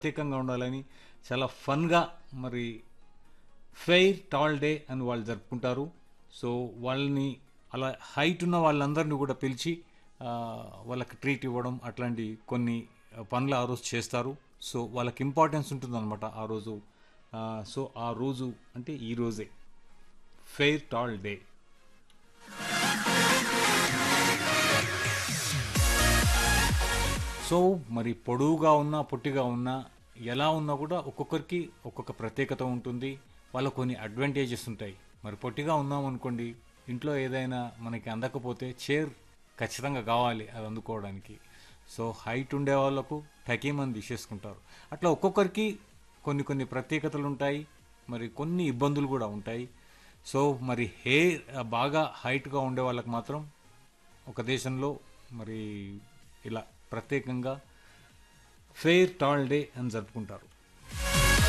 ప్రత్యేకంగా ఉండాలని చాలా ఫన్గా మరి ఫెయిర్ టాల్ డే అని వాళ్ళు జరుపుకుంటారు సో వాళ్ళని అలా హైట్ ఉన్న వాళ్ళందరినీ కూడా పిలిచి ఆ, వాళ్ళకి ట్రీట్ ఇవ్వడం అట్లాంటి కొన్ని పనులు ఆ రోజు చేస్తారు సో వాళ్ళకి ఇంపార్టెన్స్ ఉంటుందన్నమాట ఆ రోజు ఆ, సో ఆ రోజు అంటే ఈ రోజే ఫెయిర్ టాల్ డే సో మరి పొడవుగా ఉన్నా పొట్టిగా ఉన్నా ఎలా ఉన్నా కూడా ఒక్కొక్కరికి ఒక్కొక్క ప్రత్యేకత ఉంటుంది వాళ్ళ కొన్ని అడ్వాంటేజెస్ ఉంటాయి మరి పొట్టిగా ఉన్నాం అనుకోండి ఇంట్లో ఏదైనా మనకి అందకపోతే చైర్ ఖచ్చితంగా కావాలి అది అందుకోవడానికి సో హైట్ ఉండే వాళ్ళకు టకీమని తీసేసుకుంటారు అట్లా ఒక్కొక్కరికి కొన్ని కొన్ని ప్రత్యేకతలు ఉంటాయి మరి కొన్ని ఇబ్బందులు కూడా ఉంటాయి సో మరి హెయిర్ బాగా హైట్గా ఉండే వాళ్ళకి మాత్రం ఒక దేశంలో మరి ఇలా ప్రత్యేకంగా ఫెయిర్ టాల్ డే అని జరుపుకుంటారు